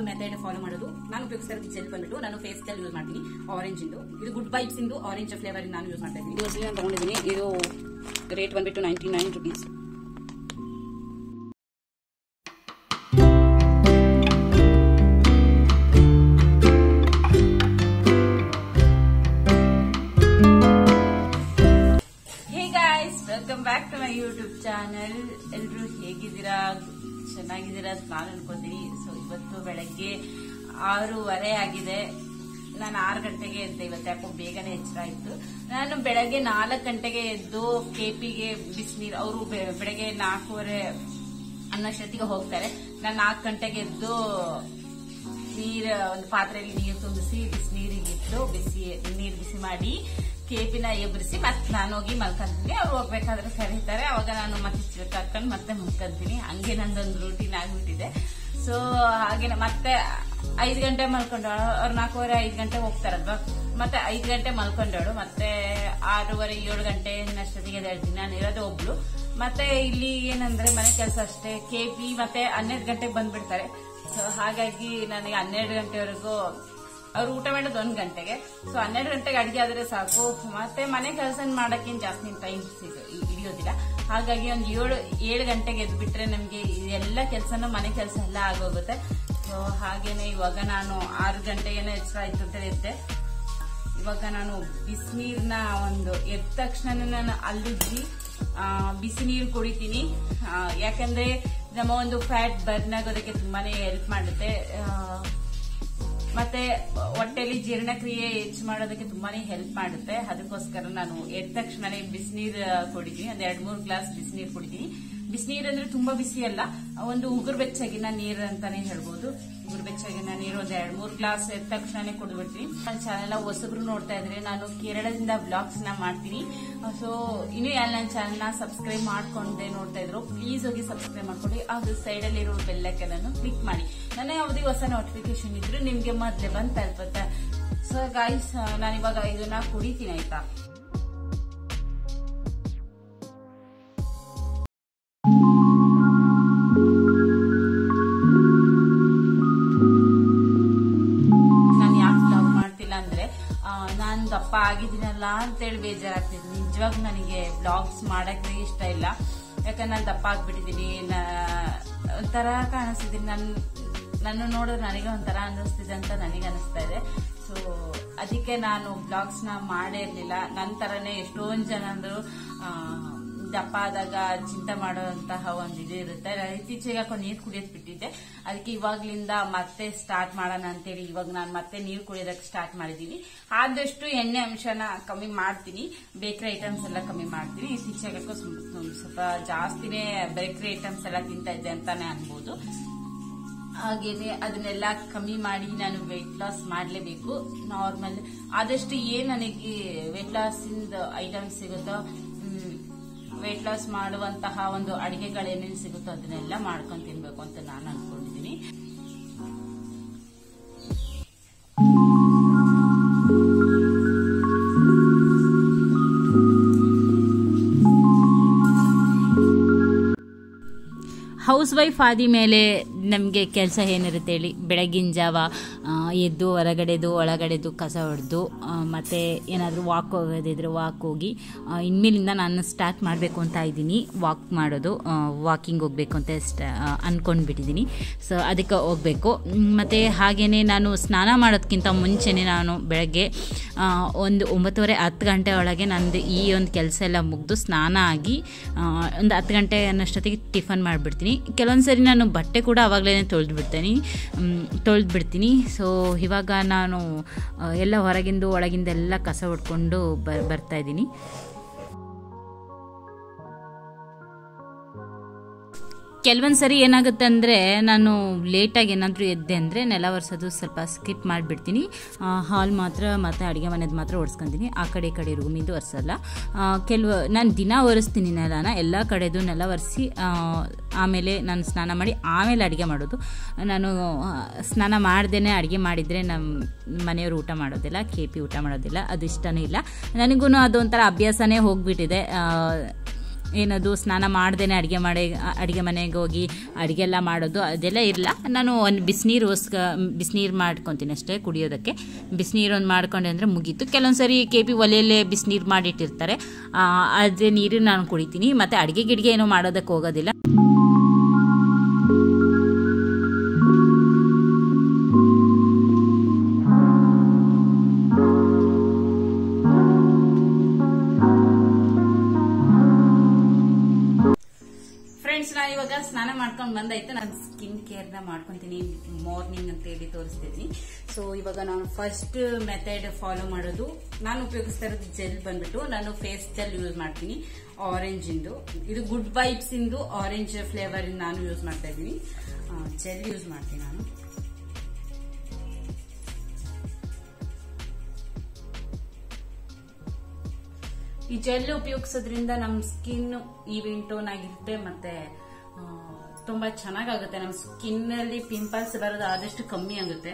method follow ಮಾಡೋದು ನಾನು ಉಪಯೋಗಿಸ್ತಾ ಇರೋದು ಜೆಲ್ ಬಂದ್ಬಿಟ್ಟು ನಾನು ಫೇಸ್ ಜೆಲ್ ಯೂಸ್ ಮಾಡ್ತೀನಿ ಆರೆಂಜ್ ಇಂದು ಇದು ಗುಡ್ ವೈಬ್ಸ್ ಇಂದು ಆರೆಂಜ್ ಫ್ಲೇವರ್ ನಾನು ಯೂಸ್ ಮಾಡ್ತಾ ಇದ್ದೀನಿ ಇದು ನಾನು ತಗೊಂಡಿದ್ದೀನಿ ಇದು ರೇಟ್ ಬಂದ್ಬಿಟ್ಟು ninety nine rupees hey guys welcome back to my YouTube channel ಎಲ್ಲರೂ ಹೇಗಿದ್ದೀರಾ ಚೆನ್ನಾಗಿದ್ದೀರಾ ಅಂತ ನಾನು ಅನ್ಕೋತೀನಿ ಸೊ ಇವತ್ತು ಬೆಳಗ್ಗೆ ಆರೂವರೆ ಆಗಿದೆ ನಾನು ಆರು ಗಂಟೆಗೆ ಎದ್ದೆ ಇವತ್ತು ಯಾಕೋ ಬೇಗನೆ ಎಚ್ಚರ ಆಯ್ತು ನಾನು ಬೆಳಗ್ಗೆ ನಾಲ್ಕು ಗಂಟೆಗೆ ಎದ್ದು ಕೆಪಿಗೆ ಬಿಸಿನೀರು ಅವರು ಬೆಳಗ್ಗೆ ನಾಲ್ಕೂವರೆ ಅನ್ನೋಷ್ಟೊತ್ತಿಗೆ ಹೋಗ್ತಾರೆ ನಾನು ನಾಲ್ಕು ಗಂಟೆಗೆ ಎದ್ದು ನೀರು ಒಂದು ಪಾತ್ರೆಯಲ್ಲಿ ನೀರು ತುಂಬಿಸಿ ಬಿಸಿ ನೀರಿಗೆ ಇಟ್ಟು ಬಿಸಿ ನೀರು ಬಿಸಿ ಮಾಡಿ ಕೇಪಿನ ಎಬ್ಬರಿಸಿ ಮತ್ತೆ ನಾನು ಹೋಗಿ ಮಲ್ಕೊಂತೀನಿ ಅವ್ರು ಹೋಗ್ಬೇಕಾದ್ರೆ ಕರೀತಾರೆ ಅವಾಗ ನಾನು ಮತ್ತೆ ಚಿಲ್ಕ ಹಾಕೊಂಡು ಮತ್ತೆ ಮಲ್ಕೊಂತೀನಿ ಹಂಗೆ ನಂದೊಂದು ರೂಟೀನ್ ಆಗ್ಬಿಟ್ಟಿದೆ ಸೊ ಹಾಗೆ ಮತ್ತೆ ಐದು ಗಂಟೆ ಮಲ್ಕೊಂಡಾಳು ಅವ್ರು ನಾಲ್ಕೂವರೆ ಐದು ಗಂಟೆ ಹೋಗ್ತಾರಲ್ವಾ ಮತ್ತೆ ಐದು ಗಂಟೆ ಮಲ್ಕೊಂಡಾಳು ಮತ್ತೆ ಆರೂವರೆ ಏಳು ಗಂಟೆ ಅಷ್ಟೊತ್ತಿಗೆ ಎದ್ದೇಳ್ತೀನಿ ನಾನು ಇರೋದೇ ಒಬ್ಳು ಮತ್ತೆ ಇಲ್ಲಿ ಏನಂದ್ರೆ ಮನೆ ಕೆಲಸ ಅಷ್ಟೇ ಕೆಪಿ ಮತ್ತೆ ಹನ್ನೆರಡು ಗಂಟೆಗೆ ಬಂದ್ಬಿಡ್ತಾರೆ ಸೊ ಹಾಗಾಗಿ ನನಗೆ ಹನ್ನೆರಡು ಗಂಟೆವರೆಗೂ ಅವ್ರು ಊಟ ಮಾಡೋದು ಒಂದ್ ಗಂಟೆಗೆ ಸೊ ಹನ್ನೆರಡು ಗಂಟೆಗೆ ಅಡಿಗೆ ಆದ್ರೆ ಸಾಕು ಮತ್ತೆ ಮನೆ ಕೆಲಸ ಮಾಡಕ್ಕೇನು ಜಾಸ್ತಿ ಟೈಮ್ ಹಿಡಿಯೋದಿಲ್ಲ ಹಾಗಾಗಿ ಒಂದು ಏಳು ಏಳು ಗಂಟೆಗೆ ಎದ್ದು ಬಿಟ್ರೆ ನಮ್ಗೆ ಎಲ್ಲ ಕೆಲಸನೂ ಮನೆ ಕೆಲಸ ಎಲ್ಲ ಆಗೋಗುತ್ತೆ ಸೊ ಹಾಗೇನೆ ಇವಾಗ ನಾನು ಆರು ಗಂಟೆಗೇನೆ ಎಚ್ಚರ ಆಯ್ತು ಅಂತ ಇದ್ದೆ ಇವಾಗ ನಾನು ಬಿಸಿನೀರ್ನ ಒಂದು ಎದ್ದ ತಕ್ಷಣ ನಾನು ಅಲ್ಲುಜ್ಜಿ ಬಿಸಿ ನೀರು ಕುಡಿತೀನಿ ಆ, ಯಾಕಂದ್ರೆ ನಮ್ಮ ಒಂದು ಫ್ಯಾಟ್ ಬರ್ನ್ ಆಗೋದಕ್ಕೆ ತುಂಬಾನೇ ಹೆಲ್ಪ್ ಮಾಡುತ್ತೆ ಆ, ಮತ್ತೆ ಹೊಟ್ಟೆಲಿ ಜೀರ್ಣಕ್ರಿಯೆ ಹೆಚ್ಚು ಮಾಡೋದಕ್ಕೆ ತುಂಬಾನೇ ಹೆಲ್ಪ್ ಮಾಡುತ್ತೆ ಅದಕ್ಕೋಸ್ಕರ ನಾನು ಎದ್ದ ತಕ್ಷಣನೇ ಬಿಸಿನೀರು ಕುಡಿತೀನಿ ಒಂದ್ ಎರಡ್ ಮೂರು ಗ್ಲಾಸ್ ಬಿಸಿನೀರು ಕುಡಿತೀನಿ ಬಿಸಿನೀರು ಅಂದ್ರೆ ತುಂಬಾ ಬಿಸಿ ಅಲ್ಲ ಒಂದು ಉಗುರು ಬೆಚ್ಚಗಿನ ನೀರು ಅಂತಾನೆ ಹೇಳ್ಬೋದು ಉಗುರು ಬೆಚ್ಚಗಿನ ನೀರು ಒಂದ್ ಎರಡ್ ಮೂರು ಗ್ಲಾಸ್ ಎದ್ದ ತಕ್ಷಣನೇ ಕುಡಿದ್ಬಿಡ್ತೀನಿ ನನ್ನ ಚಾನೆಲ್ ಹೊಸಬ್ರು ನೋಡ್ತಾ ಇದ್ರೆ ನಾನು ಕೇರಳದಿಂದ ಬ್ಲಾಗ್ಸ್ ನ ಮಾಡ್ತೀನಿ ಸೊ ಇನ್ನು ಯಾರು ನನ್ನ ಚಾನೆಲ್ ನ ಸಬ್ಸ್ಕ್ರೈಬ್ ಮಾಡ್ಕೊಂಡೆ ನೋಡ್ತಾ ಇದ್ರು ಪ್ಲೀಸ್ ಹೋಗಿ ಸಬ್ಸ್ಕ್ರೈಬ್ ಮಾಡ್ಕೊಳ್ಳಿ ಅದು ಸೈಡ್ ಅಲ್ಲಿ ಇರೋ ಬೆಲ್ಲೈಕನ್ ಕ್ಲಿಕ್ ಮಾಡಿ ನನ್ನ ಯಾವುದೇ ಹೊಸ ನೋಟಿಫಿಕೇಶನ್ ಇದ್ರು ನಿಮ್ಗೆ ಮೊದ್ಲೇ ಬಂದ್ ತಲುಪುತ್ತೆ ಸೊ ಗೈಸ್ ನಾನು ಇವಾಗ ಇದನ್ನ ಕುಡಿತೀನಿ ಆಯ್ತಾ ನಾನು ಯಾಕೆ ಬ್ಲಾಗ್ ಮಾಡ್ತಿಲ್ಲ ಅಂದ್ರೆ ನಾನು ದಪ್ಪ ಆಗಿದ್ದೀನಲ್ಲ ಅಂತೇಳಿ ಬೇಜಾರಾಗ್ತಿದೆ ನಿಜವಾಗ ನನಗೆ ಬ್ಲಾಗ್ಸ್ ಮಾಡಕ್ಕೆ ಇಷ್ಟ ಇಲ್ಲ ಯಾಕಂದ್ರೆ ನಾನು ದಪ್ಪ ಆಗ್ಬಿಟ್ಟಿದ್ದೀನಿ ನಾ- ಒಂಥರ ಕಾಣಿಸ್ತಿದ್ದೀನಿ ನನ್ ನನ್ನ ನೋಡಿದ್ರೆ ನನಗೆ ಒಂಥರ ಅನ್ನಿಸ್ತಿದೆ ಅಂತ ನನಗೆ ಅನಿಸ್ತಾ ಇದೆ ಸೊ ಅದಕ್ಕೆ ನಾನು ಬ್ಲಾಗ್ಸ್ ನ ಮಾಡೇ ಇರ್ಲಿಲ್ಲ ನನ್ನ ತರನೇ ಎಷ್ಟೊಂದು ಜನ ಅಂದ್ರು ಆ, ದಪ್ಪ ಆದಾಗ ಚಿಂತೆ ಮಾಡುವಂತಹ ಒಂದು ಇದು ಇರುತ್ತೆ ನಾನು ಇತ್ತೀಚೆಗೆ ಯಾಕೋ ನೀರು ಕುಡಿಯೋದು ಬಿಟ್ಟಿದ್ದೆ ಅದಕ್ಕೆ ಇವಾಗ್ಲಿಂದ ಮತ್ತೆ ಸ್ಟಾರ್ಟ್ ಮಾಡೋಣ ಅಂತೇಳಿ ಇವಾಗ ನಾನು ಮತ್ತೆ ನೀರು ಕುಡಿಯೋದಕ್ಕೆ ಸ್ಟಾರ್ಟ್ ಮಾಡಿದೀನಿ ಆದಷ್ಟು ಎಣ್ಣೆ ಅಂಶನ ಕಮ್ಮಿ ಮಾಡ್ತೀನಿ ಬೇಕರಿ ಐಟಮ್ಸ್ ಎಲ್ಲ ಕಮ್ಮಿ ಮಾಡ್ತೀನಿ ಇತ್ತೀಚೆಗೆ ಯಾಕೋ ಸ್ವಲ್ಪ ಸ್ವಲ್ಪ ಜಾಸ್ತಿನೇ ಬೇಕರಿ ಐಟಮ್ಸ್ ಎಲ್ಲ ತಿಂತಾ ಇದ್ದೆ ಅಂತಾನೆ ಅನ್ಬೋದು ಹಾಗೇನೆ ಅದನ್ನೆಲ್ಲ ಕಮ್ಮಿ ಮಾಡಿ ನಾನು ವೆಯ್ಟ್ ಲಾಸ್ ಮಾಡಲೇಬೇಕು ನಾರ್ಮಲ್ ಆದಷ್ಟು ಏನ್ ನನಗೆ ವೆಯ್ಟ್ ಲಾಸ್ ಇಂದ ಐಟಮ್ಸ್ ಸಿಗುತ್ತೋ ವೆಯ್ಟ್ ಲಾಸ್ ಮಾಡುವಂತಹ ಒಂದು ಅಡಿಗೆಗಳೇನೇನು ಸಿಗುತ್ತೋ ಅದನ್ನೆಲ್ಲ ಮಾಡ್ಕೊಂಡು ತಿನ್ಬೇಕು ಅಂತ ನಾನು ಅನ್ಕೊಂಡಿದ್ದೀನಿ ಹೌಸ್ ವೈಫ್ ಆದ ಮೇಲೆ ನಮಗೆ ಕೆಲಸ ಏನಿರುತ್ತೆ ಹೇಳಿ ಬೆಳಗಿನ ಜಾವ ಆ, ಎದ್ದು ಹೊರಗಡೆದು ಒಳಗಡೆದು ಕಸ ಹೊಡೆದು ಮತ್ತು ಏನಾದರೂ ವಾಕ್ ಹೋಗೋದಿದ್ರೆ ವಾಕ್ ಹೋಗಿ ಆ, ಇನ್ಮೇಲಿಂದ ನಾನು ಸ್ಟಾರ್ಟ್ ಮಾಡಬೇಕು ಅಂತ ಇದ್ದೀನಿ ವಾಕ್ ಮಾಡೋದು ವಾಕಿಂಗ್ ಹೋಗಬೇಕು ಅಂತ ಸ್ಟ ಅಂದ್ಕೊಂಡ್ಬಿಟ್ಟಿದ್ದೀನಿ ಸೊ ಅದಕ್ಕೆ ಹೋಗಬೇಕು ಮತ್ತು ಹಾಗೆಯೇ ನಾನು ಸ್ನಾನ ಮಾಡೋದಕ್ಕಿಂತ ಮುಂಚೆನೇ ನಾನು ಬೆಳಗ್ಗೆ ಆ, ಒಂದು ಒಂಬತ್ತುವರೆ ಹತ್ತು ಗಂಟೆ ಒಳಗೆ ನಂದು ಈ ಒಂದು ಕೆಲಸ ಎಲ್ಲ ಮುಗಿದು ಸ್ನಾನ ಆಗಿ ಆ, ಒಂದು ಹತ್ತು ಗಂಟೆ ಅನ್ನೋಷ್ಟೊತ್ತಿಗೆ ಟಿಫನ್ ಮಾಡಿಬಿಡ್ತೀನಿ ಕೆಲವೊಂದು ಸರಿ ನಾನು ಬಟ್ಟೆ ಕೂಡ ಆವಾಗಲೇ ತೊಳೆದು ಬಿಡ್ತೀನಿ ತೊಳೆದು ಬಿಡ್ತೀನಿ ಸೊ ಇವಾಗ ನಾನು ಆ, ಎಲ್ಲ ಹೊರಗಿಂದು ಒಳಗಿಂದೆಲ್ಲ ಕಸ ಹೊಡ್ಕೊಂಡು ಬರ್ ಬರ್ತಾ ಇದ್ದೀನಿ ಕೆಲವೊಂದು ಸರಿ ಏನಾಗುತ್ತೆ ಅಂದರೆ ನಾನು ಲೇಟಾಗಿ ಏನಾದರೂ ಎದ್ದೆ ಅಂದರೆ ನೆಲ ಒರೆಸೋದು ಸ್ವಲ್ಪ ಸ್ಕಿಪ್ ಮಾಡಿಬಿಡ್ತೀನಿ ಹಾಲ್ ಮಾತ್ರ ಮತ್ತು ಅಡುಗೆ ಮನೆದು ಮಾತ್ರ ಒರೆಸ್ಕೊತೀನಿ ಆ ಕಡೆ ಈ ಕಡೆ ರೂಮಿಂದು ಒರೆಸಲ್ಲ ಕೆಲವು ನಾನು ದಿನ ಒರೆಸ್ತೀನಿ ನೆಲನ ಎಲ್ಲ ಕಡೆದು ನೆಲ ಒರೆಸಿ ಆಮೇಲೆ ನಾನು ಸ್ನಾನ ಮಾಡಿ ಆಮೇಲೆ ಅಡುಗೆ ಮಾಡೋದು ನಾನು ಆ, ಸ್ನಾನ ಮಾಡ್ದೇ ಅಡುಗೆ ಮಾಡಿದರೆ ನಮ್ಮ ಮನೆಯವರು ಊಟ ಮಾಡೋದಿಲ್ಲ ಕೆ ಪಿ ಊಟ ಮಾಡೋದಿಲ್ಲ ಅದು ಇಷ್ಟನೇ ಇಲ್ಲ ನನಗೂ ಅದೊಂಥರ ಅಭ್ಯಾಸನೇ ಹೋಗ್ಬಿಟ್ಟಿದೆ ಆ, ಏನದು ಸ್ನಾನ ಮಾಡ್ದೇನೆ ಅಡುಗೆ ಮಾಡಿ ಅಡುಗೆ ಮನೆಗೆ ಹೋಗಿ ಅಡುಗೆ ಎಲ್ಲ ಮಾಡೋದು ಅದೆಲ್ಲ ಇರಲ್ಲ ನಾನು ಒಂದು ಬಿಸಿನೀರೋಸ್ಕ ಬಿಸಿನೀರು ಮಾಡ್ಕೊತೀನಿ ಅಷ್ಟೇ ಕುಡಿಯೋದಕ್ಕೆ ಬಿಸಿನೀರು ಒಂದು ಮಾಡ್ಕೊಂಡೆ ಅಂದರೆ ಮುಗೀತು ಕೆಲವೊಂದು ಸರಿ ಕೆ ಪಿ ಒಲೆಯಲ್ಲೇ ಬಿಸಿನೀರು ಮಾಡಿಟ್ಟಿರ್ತಾರೆ ಆ, ಅದೇ ನೀರು ನಾನು ಕುಡಿತೀನಿ ಮತ್ತು ಅಡುಗೆ ಗಿಡ್ಗೆ ಏನೂ ಮಾಡೋದಕ್ಕೆ ಹೋಗೋದಿಲ್ಲ ಫ್ರೆಂಡ್ಸ್ ನಾನು ಇವಾಗ ಸ್ನಾನ ಮಾಡ್ಕೊಂಡು ಬಂದಾಯ್ತು ನಾನು ಸ್ಕಿನ್ ಕೇರ್ನ ಮಾಡ್ಕೊಂತೀನಿ ಮಾರ್ನಿಂಗ್ ಅಂತ ಹೇಳಿ ತೋರಿಸ್ತಿದ್ದೀನಿ ಸೊ ಇವಾಗ ನಾನು ಫಸ್ಟ್ ಮೆಥಡ್ ಫಾಲೋ ಮಾಡೋದು ನಾನು ಉಪಯೋಗಿಸ್ತಾ ಇರೋದು ಜೆಲ್ ಬಂದ್ಬಿಟ್ಟು ನಾನು ಫೇಸ್ ಜೆಲ್ ಯೂಸ್ ಮಾಡ್ತೀನಿ ಆರೆಂಜ್ ಇಂದು ಇದು ಗುಡ್ ವೈಬ್ಸ್ ಇಂದು ಆರೆಂಜ್ ಫ್ಲೇವರ್ ನಾನು ಯೂಸ್ ಮಾಡ್ತಾ ಇದ್ದೀನಿ ಜೆಲ್ ಯೂಸ್ ಮಾಡ್ತೀನಿ ನಾನು ಈ ಜೆಲ್ ಉಪಯೋಗಿಸೋದ್ರಿಂದ ನಮ್ಮ ಸ್ಕಿನ್ ಈವೆನ್ ಟೋನ್ ಆಗಿರುತ್ತೆ ಮತ್ತೆ ಆ, ತುಂಬಾ ಚೆನ್ನಾಗಾಗುತ್ತೆ ನಮ್ಮ ಸ್ಕಿನ್ ಅಲ್ಲಿ ಪಿಂಪಲ್ಸ್ ಬರೋದು ಆದಷ್ಟು ಕಮ್ಮಿ ಆಗುತ್ತೆ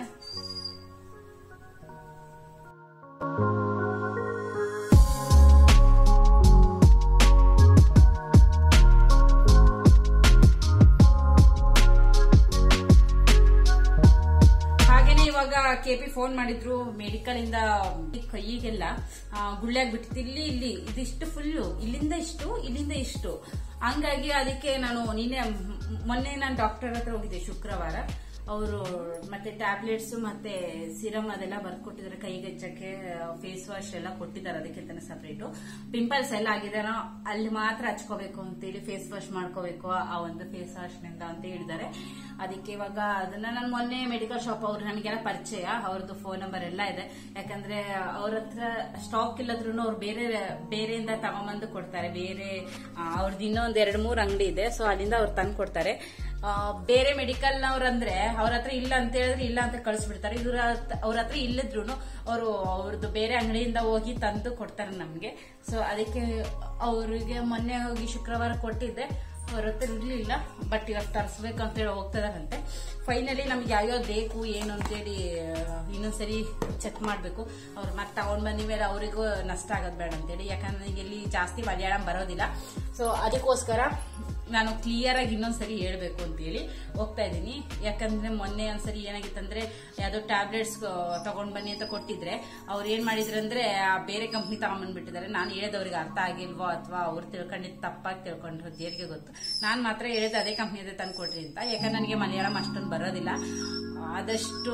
ಹಾಗೇನೆ ಇವಾಗ ಕೆ ಪಿ ಫೋನ್ ಮಾಡಿದ್ರು ಮೆಡಿಕಲ್ ಇಂದ ಕೈಗೆಲ್ಲ ಆ, ಗುಳ್ಳೆ ಆಗ್ಬಿಟ್ಟಿತ್ತು ಇಲ್ಲಿ ಇಲ್ಲಿ ಇದಿಷ್ಟು ಫುಲ್ಲು ಇಲ್ಲಿಂದ ಇಷ್ಟು ಇಲ್ಲಿಂದ ಇಷ್ಟು ಹಂಗಾಗಿ ಅದಕ್ಕೆ ನಾನು ನಿನ್ನೆ ಮೊನ್ನೆ ನಾನು ಡಾಕ್ಟರ್ ಹತ್ರ ಹೋಗಿದ್ದೆ ಶುಕ್ರವಾರ ಅವರು ಮತ್ತೆ ಟ್ಯಾಬ್ಲೆಟ್ಸ್ ಮತ್ತೆ ಸಿರಮ್ ಅದೆಲ್ಲ ಬರ್ಕೊಟ್ಟಿದ್ದಾರೆ ಕೈಗೆ ಹಚ್ಚಕ್ಕೆ ಫೇಸ್ ವಾಶ್ ಎಲ್ಲ ಕೊಟ್ಟಿದ್ದಾರೆ ಅದಕ್ಕಿಂತ ಸಪರೇಟ್ ಪಿಂಪಲ್ಸ್ ಎಲ್ಲ ಆಗಿದಾರ ಅಲ್ಲಿ ಮಾತ್ರ ಹಚ್ಕೋಬೇಕು ಅಂತೇಳಿ ಫೇಸ್ ವಾಶ್ ಮಾಡ್ಕೋಬೇಕು ಆ ಒಂದು ಫೇಸ್ ವಾಶ್ ನಿಂದ ಅಂತ ಹೇಳಿದ್ದಾರೆ ಅದಕ್ಕೆ ಇವಾಗ ಅದನ್ನ ನಾನು ಮೊನ್ನೆ ಮೆಡಿಕಲ್ ಶಾಪ್ ಅವ್ರು ನನಗೆಲ್ಲ ಪರಿಚಯ ಅವ್ರದ್ದು ಫೋನ್ ನಂಬರ್ ಎಲ್ಲ ಇದೆ ಯಾಕಂದ್ರೆ ಅವ್ರ ಹತ್ರ ಸ್ಟಾಕ್ ಇಲ್ಲದ್ರೂ ಅವ್ರು ಬೇರೆ ಬೇರೆಯಿಂದ ತಗೊಂಬಂದು ಕೊಡ್ತಾರೆ ಬೇರೆ ಆ, ಅವ್ರದ್ದು ಇನ್ನೊಂದ್ ಎರಡ್ ಮೂರ್ ಅಂಗಡಿ ಇದೆ ಸೊ ಅಲ್ಲಿಂದ ಅವ್ರು ತಂದು ಕೊಡ್ತಾರೆ ಆ, ಬೇರೆ ಮೆಡಿಕಲ್ ನವ್ರಂದ್ರೆ ಅವ್ರ ಹತ್ರ ಇಲ್ಲ ಅಂತ ಹೇಳಿದ್ರೆ ಇಲ್ಲ ಅಂತ ಕಳಿಸ್ಬಿಡ್ತಾರೆ ಇವ್ರ ಹತ್ರ- ಅವ್ರ ಹತ್ರ ಇಲ್ಲದ್ರು ಅವರು ಅವ್ರದ್ದು ಬೇರೆ ಅಂಗಡಿಯಿಂದ ಹೋಗಿ ತಂದು ಕೊಡ್ತಾರೆ ನಮ್ಗೆ ಸೊ ಅದಕ್ಕೆ ಅವ್ರಿಗೆ ಮೊನ್ನೆ ಹೋಗಿ ಶುಕ್ರವಾರ ಕೊಟ್ಟಿದ್ದೆ ಅವ್ರ ಹತ್ರ ಇರ್ಲಿಲ್ಲ ಬಟ್ ಇವಾಗ ತರಿಸ್ಬೇಕು ಅಂತ ಹೇಳಿ ಹೋಗ್ತದಾರಂತೆ ಫೈನಲಿ ನಮ್ಗೆ ಯಾವ್ಯಾವ ಬೇಕು ಏನು ಅಂತೇಳಿ ಆ, ಇನ್ನೊಂದ್ಸರಿ ಚೆಕ್ ಮಾಡ್ಬೇಕು ಅವ್ರು ಮತ್ತೆ ತಗೊಂಡ್ ಬಂದ ಮೇಲೆ ಅವರಿಗೂ ನಷ್ಟ ಆಗೋದ್ ಬೇಡ ಅಂತೇಳಿ ಯಾಕಂದ್ರೆ ನನಗೆ ಇಲ್ಲಿ ಜಾಸ್ತಿ ಮಲಯಾಳಂ ಬರೋದಿಲ್ಲ ಸೊ ಅದಕ್ಕೋಸ್ಕರ ನಾನು ಕ್ಲಿಯರ್ ಆಗಿ ಇನ್ನೊಂದ್ಸರಿ ಹೇಳ್ಬೇಕು ಅಂತೇಳಿ ಹೋಗ್ತಾ ಇದ್ದೀನಿ ಯಾಕಂದ್ರೆ ಮೊನ್ನೆ ಒಂದ್ಸರಿ ಏನಾಗಿತ್ತಂದ್ರೆ ಯಾವ್ದೋ ಟ್ಯಾಬ್ಲೆಟ್ಸ್ ತಗೊಂಡ್ ಬನ್ನಿ ಅಂತ ಕೊಟ್ಟಿದ್ರೆ ಅವ್ರು ಏನ್ ಮಾಡಿದ್ರು ಅಂದ್ರೆ ಆ ಬೇರೆ ಕಂಪ್ನಿ ತಗೊಂಡ್ಬಂದ್ಬಿಟ್ಟಿದ್ದಾರೆ ನಾನು ಹೇಳಿದವ್ರಿಗೆ ಅರ್ಥ ಆಗಿಲ್ವೋ ಅಥವಾ ಅವ್ರು ತಿಳ್ಕೊಂಡಿದ್ದು ತಪ್ಪಾಗಿ ತಿಳ್ಕೊಂಡ್ರು ದೇವ್ರಿಗೆ ಗೊತ್ತು ನಾನು ಮಾತ್ರ ಹೇಳಿದ ಅದೇ ಕಂಪ್ನಿಯದೇ ತಂದು ಕೊಡ್ರಿ ಅಂತ ಯಾಕಂದ್ರೆ ನನಗೆ ಮಲಯಾಳಂ ಅಷ್ಟೊಂದು ಬರೋದಿಲ್ಲ ಆದಷ್ಟು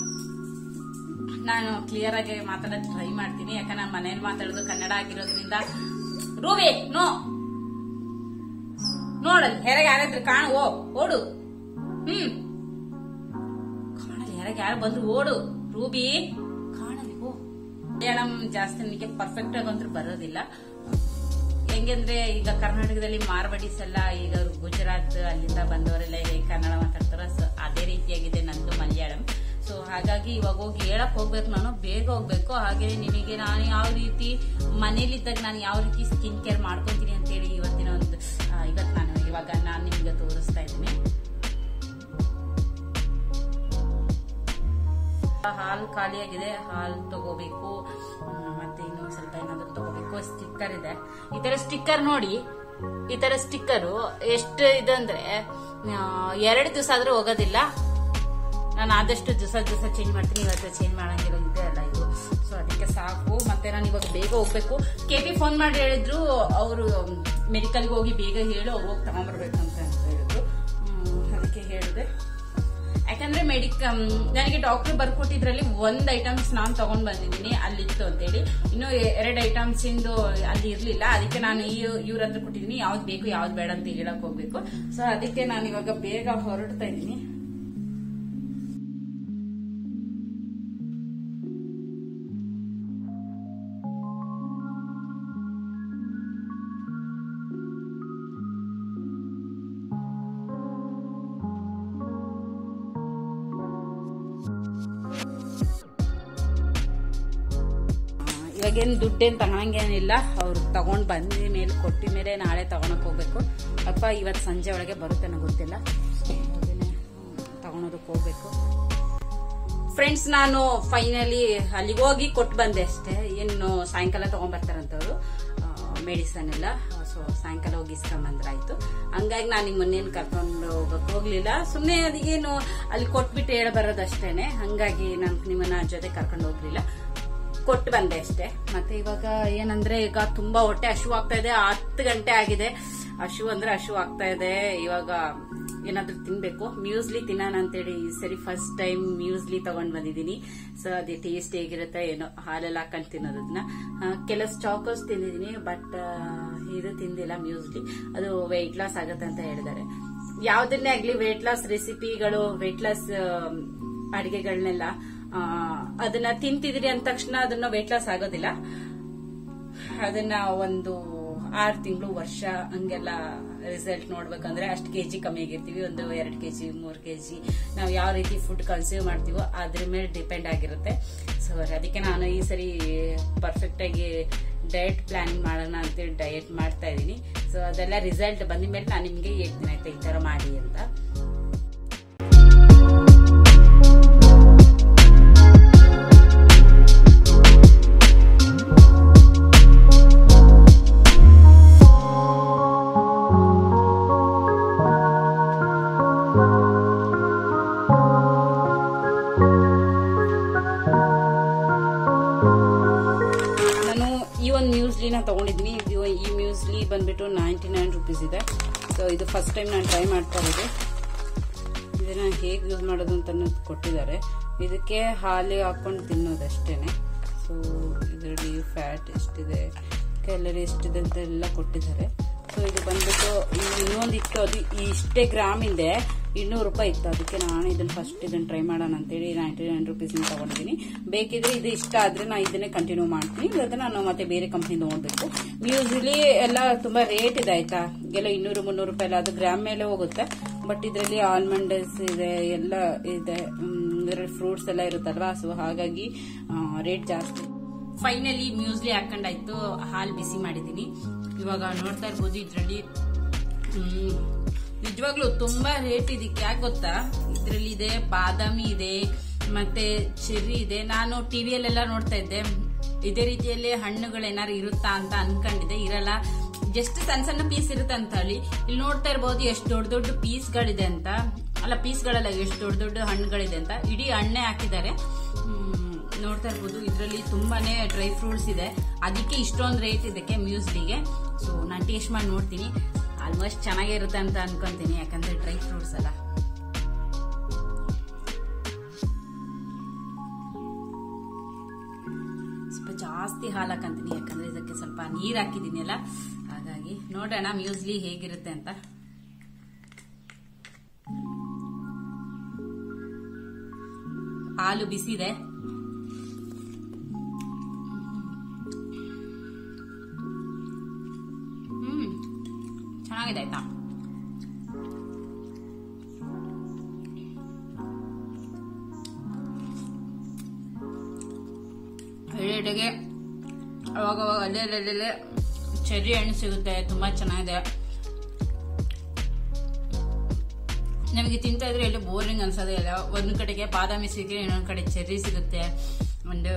ನಾನು ಕ್ಲಿಯರ್ ಆಗಿ ಮಾತಾಡೋದು ಟ್ರೈ ಮಾಡ್ತೀನಿ ಯಾಕಂದ್ರೆ ನಾನು ಮನೇಲಿ ಮಾತಾಡೋದು ಕನ್ನಡ ಆಗಿರೋದ್ರಿಂದ ರೂಬಿ ನೋ ನೋಡಲ್ ಹೆರಗೆ ಯಾರಾದ್ರೂ ಕಾಣು ಓ ಓಡು ಹ್ಮ್ ಕಾಣಲಿ ಹೆರಗೆ ಯಾರು ಬಂದ್ರು ಓಡು ರೂಬಿ ಕಾಣಲಿ ಓ ಮಲಯಾಳಂ ಜಾಸ್ತಿ ನನಗೆ ಪರ್ಫೆಕ್ಟ್ ಆಗಂತೂ ಬರೋದಿಲ್ಲ ಹೆಂಗಂದ್ರೆ ಈಗ ಕರ್ನಾಟಕದಲ್ಲಿ ಮಾರ್ವಾಡೀಸ್ ಎಲ್ಲ ಈಗ ಅವ್ರು ಗುಜರಾತ್ ಅಲ್ಲಿಂದ ಬಂದವರೆಲ್ಲ ಹೇಗೆ ಕನ್ನಡ ಮಾತಾಡ್ತಾರೋ ಸೊ ಅದೇ ರೀತಿಯಾಗಿದೆ ನಂದು ಮಲಯಾಳಂ ಸೊ ಹಾಗಾಗಿ ಇವಾಗ ಹೋಗಿ ಹೇಳಕ್ ಹೋಗ್ಬೇಕು ನಾನು ಬೇಗ ಹೋಗ್ಬೇಕು ಹಾಗೆ ನಿಮಗೆ ನಾನು ಯಾವ ರೀತಿ ಮನೇಲಿದ್ದಾಗ ನಾನು ಯಾವ ರೀತಿ ಸ್ಕಿನ್ ಕೇರ್ ಮಾಡ್ಕೊಂತೀನಿ ಅಂತೇಳಿ ಇವತ್ತಿನ ಒಂದು ಆ, ಇವತ್ತು ನಾನು ಇವಾಗ ನಾನು ನಿಮ್ಗೆ ತೋರಿಸ್ತಾ ಇದ್ದೀನಿ ಹಾಲು ಖಾಲಿಯಾಗಿದೆ ಹಾಲು ತಗೋಬೇಕು ಹ್ಮ್, ಮತ್ತೆ ಇನ್ನು ಸ್ವಲ್ಪ ಏನಾದ್ರು ತಗೋಬೇಕು ಸ್ಟಿಕ್ಕರ್ ಇದೆ ಈ ತರ ಸ್ಟಿಕ್ಕರ್ ನೋಡಿ ಈ ತರ ಸ್ಟಿಕ್ಕರು ಎಷ್ಟು ಇದಂದ್ರೆ ಆ, ಎರಡು ದಿವಸ ಆದ್ರೂ ಹೋಗೋದಿಲ್ಲ ನಾನು ಆದಷ್ಟು ದಿವಸ ದಿವಸ ಚೇಂಜ್ ಮಾಡ್ತೀನಿ ಇವತ್ತು ಚೇಂಜ್ ಮಾಡಂಗಿಲ್ಲ ಇದೆ ಅಲ್ಲ ಇದು ಸೊ ಅದಕ್ಕೆ ಸಾಕು ಮತ್ತೆ ನಾನು ಇವಾಗ ಬೇಗ ಹೋಗ್ಬೇಕು ಕೆ ಪಿ ಫೋನ್ ಮಾಡಿ ಹೇಳಿದ್ರು ಅವರು ಮೆಡಿಕಲ್ಗೆ ಹೋಗಿ ಬೇಗ ಹೇಳು ಹೋಗಿ ತಗೊಂಡ್ಬರ್ಬೇಕು ಅಂತ ಹೇಳಿದ್ರು ಹ್ಮ್, ಅದಕ್ಕೆ ಹೇಳಿದೆ ಯಾಕಂದ್ರೆ ಮೆಡಿಕ ನನಗೆ ಡಾಕ್ಟರ್ ಬರ್ಕೊಟ್ಟಿದ್ರಲ್ಲಿ ಒಂದ್ ಐಟಮ್ಸ್ ನಾನು ತಗೊಂಡ್ ಬಂದಿದ್ದೀನಿ ಅಲ್ಲಿತ್ತು ಅಂತೇಳಿ ಇನ್ನು ಎ- ಎರಡ್ ಐಟಮ್ಸ್ ಇಂದು ಅಲ್ಲಿ ಇರ್ಲಿಲ್ಲ ಅದಕ್ಕೆ ನಾನು ಈ ಇವ್ರ ಹತ್ರ ಕೊಟ್ಟಿದ್ದೀನಿ ಯಾವ್ದು ಬೇಕು ಯಾವ್ದು ಬೇಡ ಅಂತ ಹೇಳಕ್ ಹೋಗ್ಬೇಕು ಸೊ ಅದಕ್ಕೆ ನಾನು ಇವಾಗ ಬೇಗ ಹೊರಡ್ತಾ ಇದ್ದೀನಿ ಇವಾಗೇನು ದುಡ್ಡೇನು ತಗೊಳಂಗೇನಿಲ್ಲ ಅವ್ರು ತಗೊಂಡ್ ಬಂದ ಮೇಲೆ ಕೊಟ್ಟ ಮೇಲೆ ನಾಳೆ ತಗೊಳಕ್ ಹೋಗ್ಬೇಕು ಅಪ್ಪ ಇವತ್ತು ಸಂಜೆ ಒಳಗೆ ಬರುತ್ತೆ ನನಗೆ ಗೊತ್ತಿಲ್ಲ ಹಾಗೇನೆ ತಗೊಳೋದಕ್ಕೆ ಹೋಗ್ಬೇಕು ಫ್ರೆಂಡ್ಸ್ ನಾನು ಫೈನಲಿ ಅಲ್ಲಿಗೆ ಹೋಗಿ ಕೊಟ್ಟು ಬಂದೆ ಅಷ್ಟೇ ಇನ್ನು ಸಾಯಂಕಾಲ ತಗೊಂಡ್ ಬರ್ತಾರಂತವ್ರು ಮೆಡಿಸನ್ ಎಲ್ಲ ಸೊ ಸಾಯಂಕಾಲ ಹೋಗಿ ಇಸ್ಕೊಂಬಂದ್ರಾಯ್ತು ಹಂಗಾಗಿ ನಾನು ನಿಮ್ಮ ಮೊನ್ನೇನು ಕರ್ಕೊಂಡು ಹೋಗಕ್ ಹೋಗ್ಲಿಲ್ಲ ಸುಮ್ಮನೆ ಏನು ಅಲ್ಲಿ ಕೊಟ್ಬಿಟ್ಟು ಹೇಳ ಬರೋದಷ್ಟೇನೆ ಹಂಗಾಗಿ ನಾನು ನಿಮ್ಮನ್ನ ಜೊತೆ ಕರ್ಕೊಂಡು ಹೋಗ್ಲಿಲ್ಲ ಕೊಟ್ಟು ಬಂದೆ ಅಷ್ಟೇ ಮತ್ತೆ ಇವಾಗ ಏನಂದ್ರೆ ಈಗ ತುಂಬಾ ಹೊಟ್ಟೆ ಹಶು ಆಗ್ತಾ ಇದೆ ಹತ್ತು ಗಂಟೆ ಆಗಿದೆ ಹಶು ಅಂದ್ರೆ ಹಶು ಆಗ್ತಾ ಇದೆ ಇವಾಗ ಏನಾದ್ರೂ ತಿನ್ಬೇಕು ಮ್ಯೂಸ್ಲಿ ತಿನ್ನೋಣ ಅಂತೇಳಿ ಈ ಸರಿ ಫಸ್ಟ್ ಟೈಮ್ ಮ್ಯೂಸ್ಲಿ ತಗೊಂಡ್ ಬಂದಿದ್ದೀನಿ ಸೊ ಅದೇ ಟೇಸ್ಟ್ ಹೇಗಿರುತ್ತೆ ಏನೋ ಹಾಲೆಲ್ಲ ಹಾಕೊಂಡು ತಿನ್ನೋದನ್ನ ಕೆಲವು ಚಾಕೋಸ್ ತಿಂದಿದ್ದೀನಿ ಬಟ್ ಇದು ತಿಂದಿಲ್ಲ ಮ್ಯೂಸ್ಲಿ ಅದು ವೆಯ್ಟ್ ಲಾಸ್ ಆಗುತ್ತೆ ಅಂತ ಹೇಳಿದ್ದಾರೆ ಯಾವ್ದನ್ನೇ ಆಗ್ಲಿ ವೆಯ್ಟ್ ಲಾಸ್ ರೆಸಿಪಿಗಳು ವೆಯ್ಟ್ ಲಾಸ್ ಅಡಿಗೆಗಳನ್ನೆಲ್ಲ ಅದನ್ನ ತಿಂತಿದ್ರಿ ಅಂದ ತಕ್ಷಣ ಅದನ್ನ ವೆಯ್ಟ್ ಲಾಸ್ ಆಗೋದಿಲ್ಲ ಅದನ್ನ ಒಂದು ಆರು ತಿಂಗಳು ವರ್ಷ ಹಂಗೆಲ್ಲ ರಿಸಲ್ಟ್ ನೋಡ್ಬೇಕಂದ್ರೆ ಅಷ್ಟು ಕೆಜಿ ಕಮ್ಮಿ ಆಗಿರ್ತೀವಿ ಒಂದು ಎರಡು ಕೆಜಿ ಮೂರು ಕೆಜಿ ನಾವು ಯಾವ ರೀತಿ ಫುಡ್ ಕನ್ಸ್ಯೂಮ್ ಮಾಡ್ತೀವೋ ಅದ್ರ ಮೇಲೆ ಡಿಪೆಂಡ್ ಆಗಿರುತ್ತೆ ಸೊ ಅದಕ್ಕೆ ನಾನು ಈ ಸರಿ ಪರ್ಫೆಕ್ಟ್ ಆಗಿ ಡಯಟ್ ಪ್ಲಾನಿಂಗ್ ಮಾಡೋಣ ಅಂತೇಳಿ ಡಯಟ್ ಮಾಡ್ತಾ ಇದ್ದೀನಿ ಸೊ ಅದೆಲ್ಲ ರಿಸಲ್ಟ್ ಬಂದ ಮೇಲೆ ನಾನು ನಿಮ್ಗೆ ಹೇಳ್ತೀನಿ ಆಯ್ತಾ ಈ ತರ ಮಾಡಿ ಅಂತ ನಾನು ಈ ಒಂದು ಮ್ಯೂಸ್ಲಿನ ತಗೊಂಡಿದ್ದೀನಿ ಇದು ಈ ಮ್ಯೂಸ್ಲಿ ಬಂದ್ಬಿಟ್ಟು ನೈಂಟಿ ನೈನ್ ರುಪೀಸ್ ಇದೆ ಸೊ ಇದು ಫಸ್ಟ್ ಟೈಮ್ ನಾನು ಟ್ರೈ ಮಾಡ್ತಾ ಇರೋದು ಇದನ್ನ ಹೇಗೆ ಯೂಸ್ ಮಾಡೋದು ಅಂತ ಅನ್ನೋದು ಕೊಟ್ಟಿದ್ದಾರೆ ಇದಕ್ಕೆ ಹಾಲು ಹಾಕೊಂಡು ತಿನ್ನೋದಷ್ಟೇನೆ ಸೊ ಇದರಲ್ಲಿ ಫ್ಯಾಟ್ ಎಷ್ಟಿದೆ ಕ್ಯಾಲರಿ ಎಷ್ಟಿದೆ ಅಂತ ಎಲ್ಲ ಕೊಟ್ಟಿದ್ದಾರೆ ಸೊ ಇದು ಬಂದ್ಬಿಟ್ಟು ಇನ್ನೊಂದಿತ್ತು ಅದು ಇಷ್ಟೇ ಗ್ರಾಮ್ ಇದೆ ಇನ್ನೂರು ರೂಪಾಯಿ ಇತ್ತು ಅದಕ್ಕೆ ನಾನು ಇದನ್ನ ಫಸ್ಟ್ ಇದನ್ನ ಟ್ರೈ ಮಾಡೋಣ ಅಂತೇಳಿ ನೈಂಟಿ ನೈನ್ ರುಪೀಸ್ ತಗೊಂಡಿದ್ದೀನಿ ಬೇಕಿದ್ರೆ ಇದು ಇಷ್ಟ ಆದ್ರೆ ನಾನು ಇದನ್ನೇ ಕಂಟಿನ್ಯೂ ಮಾಡ್ತೀನಿ ಇವಾಗ ನಾನು ಮತ್ತೆ ಬೇರೆ ಕಂಪ್ನಿ ತಗೊಳ್ಬೇಕು ಯೂಸ್ಲಿ ಎಲ್ಲ ತುಂಬಾ ರೇಟ್ ಇದೆ ಆಯ್ತಾ ಎಲ್ಲ ಇನ್ನೂರು ಮುನ್ನೂರು ರೂಪಾಯಿ ಎಲ್ಲ ಅದು ಗ್ರಾಮ್ ಮೇಲೆ ಹೋಗುತ್ತೆ ಬಟ್ ಇದರಲ್ಲಿ ಆಲ್ಮಂಡ್ಸ್ ಇದೆ ಎಲ್ಲ ಇದೆ ಇದರಲ್ಲಿ ಫ್ರೂಟ್ಸ್ ಎಲ್ಲ ಇರುತ್ತಲ್ವಾ ಸೊ ಹಾಗಾಗಿ ರೇಟ್ ಜಾಸ್ತಿ ಫೈನಲಿ ಮ್ಯೂಸ್ಲಿ ಹಾಕೊಂಡಾಯ್ತು ಹಾಲು ಬಿಸಿ ಮಾಡಿದ್ದೀನಿ ಇವಾಗ ನೋಡ್ತಾ ಇರ್ಬೋದು ಇದರಲ್ಲಿ ನಿಜವಾಗ್ಲೂ ತುಂಬಾ ರೇಟ್ ಇದಕ್ಕೆ ಯಾಕೆ ಗೊತ್ತಾ ಇದರಲ್ಲಿ ಇದೆ ಬಾದಾಮಿ ಇದೆ ಮತ್ತೆ ಚೆರ್ರಿ ಇದೆ ನಾನು ಟಿವಿಯಲ್ಲೆಲ್ಲ ನೋಡ್ತಾ ಇದ್ದೆ ಇದೇ ರೀತಿಯಲ್ಲಿ ಹಣ್ಣುಗಳು ಏನಾರು ಇರುತ್ತಾ ಅಂತ ಅನ್ಕೊಂಡಿದ್ದೆ ಇರಲ್ಲ ಜಸ್ಟ್ ಸಣ್ಣ ಸಣ್ಣ ಪೀಸ್ ಇರುತ್ತೆ ಅಂತ ಹೇಳಿ ಇಲ್ಲಿ ನೋಡ್ತಾ ಇರ್ಬೋದು ಎಷ್ಟು ದೊಡ್ಡ ದೊಡ್ಡ ಪೀಸ್ಗಳಿದೆ ಅಂತ ಅಲ್ಲ ಪೀಸ್ಗಳಲ್ಲ ಎಷ್ಟು ದೊಡ್ಡ ದೊಡ್ಡ ಹಣ್ಣುಗಳಿದೆ ಅಂತ ಇಡೀ ಹಣ್ಣೆ ಹಾಕಿದ್ದಾರೆ ಹ್ಮ್, ನೋಡ್ತಾ ಇರ್ಬೋದು ಇದರಲ್ಲಿ ತುಂಬಾನೇ ಡ್ರೈ ಫ್ರೂಟ್ಸ್ ಇದೆ ಅದಕ್ಕೆ ಇಷ್ಟೊಂದು ರೇಟ್ ಇದಕ್ಕೆ ಮ್ಯೂಸ್ಲಿಗೆ ಸೊ ನಾನು ಟೇಸ್ಟ್ ಮಾಡಿ ನೋಡ್ತೀನಿ ಆಲ್ಮೋಸ್ಟ್ ಚೆನ್ನಾಗಿರುತ್ತೆ ಅಂತ ಅನ್ಕೊಂತೀನಿ ಯಾಕಂದ್ರೆ ಡ್ರೈ ಫ್ರೂಟ್ಸ್ ಅಲ್ಲ ಸ್ವಲ್ಪ ಜಾಸ್ತಿ ಹಾಲು ಹಾಕಂತೀನಿ ಯಾಕಂದ್ರೆ ಇದಕ್ಕೆ ಸ್ವಲ್ಪ ನೀರ್ ಹಾಕಿದೀನಿ ಅಲ್ಲ ಹಾಗಾಗಿ ನೋಡೋಣ ಮ್ಯೂಸ್ಲಿ ಹೇಗಿರುತ್ತೆ ಅಂತ ಹಾಲು ಬಿಸಿದೆ ಹ್ಮ್ ಚೆನ್ನಾಗಿದೆ ಆಯ್ತಾ ಎಡೆಗೆ ಅವಾಗ ಅವಾಗ ಅಲ್ಲೇ ಅಲ್ಲೇ ಚೆರ್ರಿ ಹಣ್ಣು ಸಿಗುತ್ತೆ ತುಂಬಾ ಚೆನ್ನಾಗಿದೆ ನಮಗೆ ತಿಂತಾ ಇದ್ರೆ ಎಲ್ಲ ಬೋರಿಂಗ್ ಅನ್ಸೋದೇ ಇಲ್ಲ ಒಂದ್ ಕಡೆಗೆ ಬಾದಾಮಿ ಸಿಗುತ್ತೆ ಇನ್ನೊಂದ್ ಕಡೆ ಚೆರ್ರಿ ಸಿಗುತ್ತೆ ಒಂದು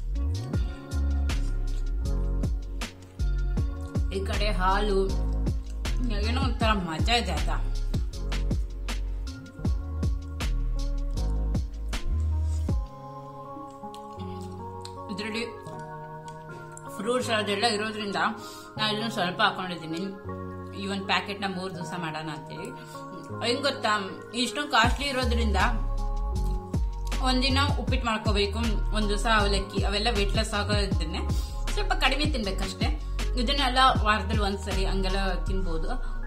ಈ ಕಡೆ ಹಾಲು ಏನೋ ಒಂಥರ ಮಜಾ ಇದೆ ಆಯ್ತಾ ಇದರಲ್ಲಿ ಫ್ರೂಟ್ಸ್ ಅದೆಲ್ಲ ಇರೋದ್ರಿಂದ ನಾನು ಇನ್ನೂ ಸ್ವಲ್ಪ ಹಾಕೊಂಡಿದ್ದೀನಿ ಈ ಒಂದು ಪ್ಯಾಕೆಟ್ನ ಮೂರು ದಿವಸ ಮಾಡೋಣ ಅಂತೇಳಿ ಹೆಂಗ್ ಗೊತ್ತಾ ಇಷ್ಟೊಂದು ಕಾಸ್ಟ್ಲಿ ಇರೋದ್ರಿಂದ ಒಂದಿನ ಉಪ್ಪಿಟ್ಟು ಮಾಡ್ಕೋಬೇಕು ಒಂದ್ ದಿವಸ ಅವಲಕ್ಕಿ ಅವೆಲ್ಲ ವೇಟ್ ಲೆಸ್ ಆಗೋದನ್ನೇ ಸ್ವಲ್ಪ ಕಡಿಮೆ ತಿನ್ಬೇಕಷ್ಟೇ ಇದನ್ನೆಲ್ಲ ವಾರದಲ್ಲಿ ಒಂದ್ಸರಿ ಹಂಗೆಲ್ಲ ತಿನ್ಬೋದು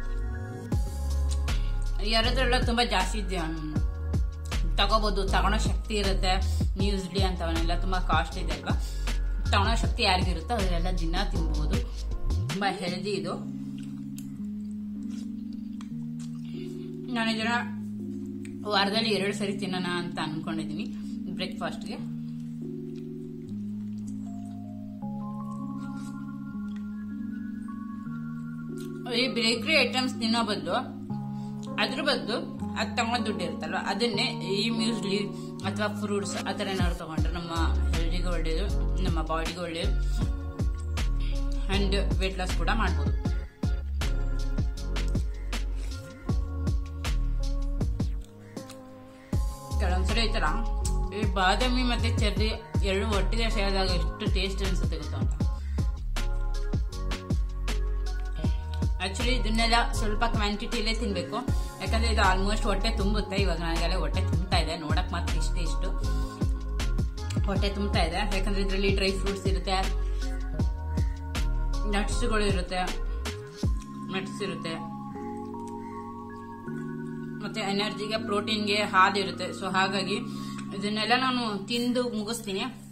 ಯಾರಾದ್ರೆಲ್ಲ ತುಂಬಾ ಜಾಸ್ತಿ ಇದೆ, ಹ್ಮ್, ತಗೋಬಹುದು ತಗೊಳೋ ಶಕ್ತಿ ಇರುತ್ತೆ ನ್ಯೂಸ್ಲಿ ಅಂತವನ್ನೆಲ್ಲ ತುಂಬಾ ಕಾಸ್ಟ್ ಇದೆ ಅಲ್ವಾ ತಗೊಳೋ ಶಕ್ತಿ ಯಾರಿಗಿರುತ್ತೋ ಅವರೆಲ್ಲ ದಿನ ತಿನ್ಬಹುದು ತುಂಬಾ ಹೆಲ್ದಿ ಇದು ನಾನು ಇದನ್ನ ವಾರದಲ್ಲಿ ಎರಡು ಸರಿ ತಿನ್ನೋಣ ಅಂತ ಅನ್ಕೊಂಡಿದೀನಿ ಬ್ರೇಕ್ಫಾಸ್ಟ್ಗೆ ಈ ಬೇಕರಿ ಐಟಮ್ಸ್ ತಿನ್ನೋ ಬದಲು ಅದ್ರ ಬದಲು ಅದು ತಗೊಂಡ್ ದುಡ್ಡು ಇರುತ್ತಲ್ವ ಅದನ್ನೇ ಈ ಮ್ಯೂಸ್ಲಿ ಅಥವಾ ಫ್ರೂಟ್ಸ್ ಆ ಥರ ಏನಾದ್ರು ತಗೊಂಡ್ರೆ ನಮ್ಮ ಹೆಲ್ದಿಗೆ ಒಳ್ಳೇದು ನಮ್ಮ ಬಾಡಿಗೆ ಒಳ್ಳೇದು ಅಂಡ್ ವೇಟ್ ಲಾಸ್ ಕೂಡ ಮಾಡ್ಬೋದು ಒಂದ್ಸಲ ಈ ತರ ಈ ಬಾದಾಮಿ ಮತ್ತೆ ಚರ್ರಿ ಎರಡು ಒಟ್ಟಿಗೆ ಸೇರಿದಾಗ ಎಷ್ಟು ಟೇಸ್ಟ್ ಅನ್ಸುತ್ತೆ ಗೊತ್ತಾ ಅಂತ ಆಕ್ಚುಲಿ ಇದನ್ನೆಲ್ಲ ಸ್ವಲ್ಪ ಕ್ವಾಂಟಿಟಿಲೇ ತಿನ್ಬೇಕು ಯಾಕಂದ್ರೆ ಇದು ಆಲ್ಮೋಸ್ಟ್ ಹೊಟ್ಟೆ ತುಂಬುತ್ತೆ ಇವಾಗ ನನಗೆಲ್ಲ ಹೊಟ್ಟೆ ತುಂಬುತ್ತಾ ಇದೆ ನೋಡಕ್ ಮಾತ್ರ ಇಷ್ಟೇ ಇಷ್ಟು ಹೊಟ್ಟೆ ತುಂಬುತ್ತಾ ಇದೆ ಯಾಕಂದ್ರೆ ಇದರಲ್ಲಿ ಡ್ರೈ ಫ್ರೂಟ್ಸ್ ಇರುತ್ತೆ ನಟ್ಸ್ಗಳು ಇರುತ್ತೆ ನಟ್ಸ್ ಇರುತ್ತೆ ಮತ್ತೆ ಎನರ್ಜಿಗೆ ಪ್ರೋಟೀನ್ಗೆ ಹಾಲು ಇರುತ್ತೆ ಸೊ ಹಾಗಾಗಿ ಇದನ್ನೆಲ್ಲ ನಾನು ತಿಂದು ಮುಗಿಸ್ತೀನಿ